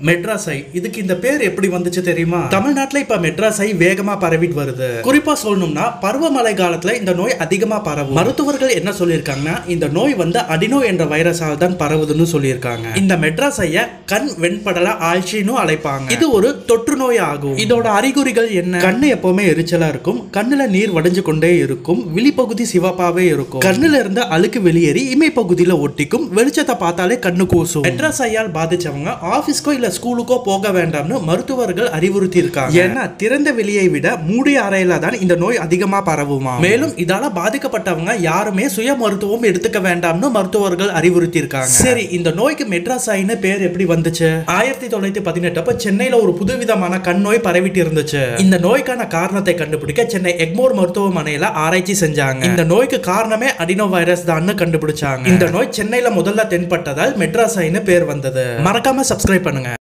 மெட்ராஸை இதுக்கு இந்த பேர் எப்படி வந்துச்சு தெரியுமா தமிழ்நாட்டுல இப்ப மெட்ராஸை வேகமா பரவிட்டு வருது குறிப்பா சொல்லணும்னா பருவமழை காலத்துல இந்த நோய் அதிகமா பரவும் மருத்துவர்கள் என்ன சொல்லியிருக்காங்கன்னா இந்த நோய் வந்து அடினோ என்ற வைரஸால் தான் பரவுதுன்னு சொல்லியிருக்காங்க இந்த மெட்ராஸைய கண் வெண்படல ஆழ்ச்சின்னு அழைப்பாங்க இது ஒரு தொற்று நோய் ஆகும் இதோட அறிகுறிகள் என்ன கண்ணு எப்பவுமே எரிச்சலா இருக்கும் கண்ணுல நீர் வடிஞ்சு கொண்டே இருக்கும் விழிப்பகுதி சிவப்பாவே இருக்கும் கண்ணுல இருந்து அழுக்கு வெளியேறி இமை பகுதியில ஒட்டிக்கும் வெளிச்சத்தை பார்த்தாலே கண்ணு கூசும் மெட்ராஸ் ஐயால் பாதிச்சவங்க ஆபீஸ்க்கோ இல்ல ஸ்கூலுக்கோ போக வேண்டாம்னு மருத்துவர்கள் அறிவுறுத்தி இருக்காங்க ஏன்னா திறந்த வெளியை விட மூடிய அறையில தான் இந்த நோய் அதிகமா பரவுமா மேலும் இதால பாதிக்கப்பட்டவங்க யாருமே சுய மருத்துவம் எடுத்துக்க வேண்டாம்னு மருத்துவர்கள் அறிவுறுத்தி இருக்காங்க சரி இந்த நோய்க்கு மெட்ராஸ் ஐன்னு பேர் எப்படி வந்துச்சு ஆயிரத்தி தொள்ளாயிரத்தி பதினெட்டு சென்னையில ஒரு புதுவிதமான கண் நோய் பரவிட்டு இருந்துச்சு இந்த நோய்க்கான காரணத்தை கண்டுபிடிக்க சென்னை எக்மோர் மருத்துவமனையில ஆராய்ச்சி செஞ்சாங்க இந்த நோய்க்கு காரணமே அடினோ வைரஸ் தான் கண்டுபிடிச்சாங்க இந்த நோய் சென்னையில முதல்ல தென்பட்டதால் மெட்ராஸ் ஐன்னு பேர் வந்தது மறக்காம சப்ஸ்கிரைப் பண்ணுங்க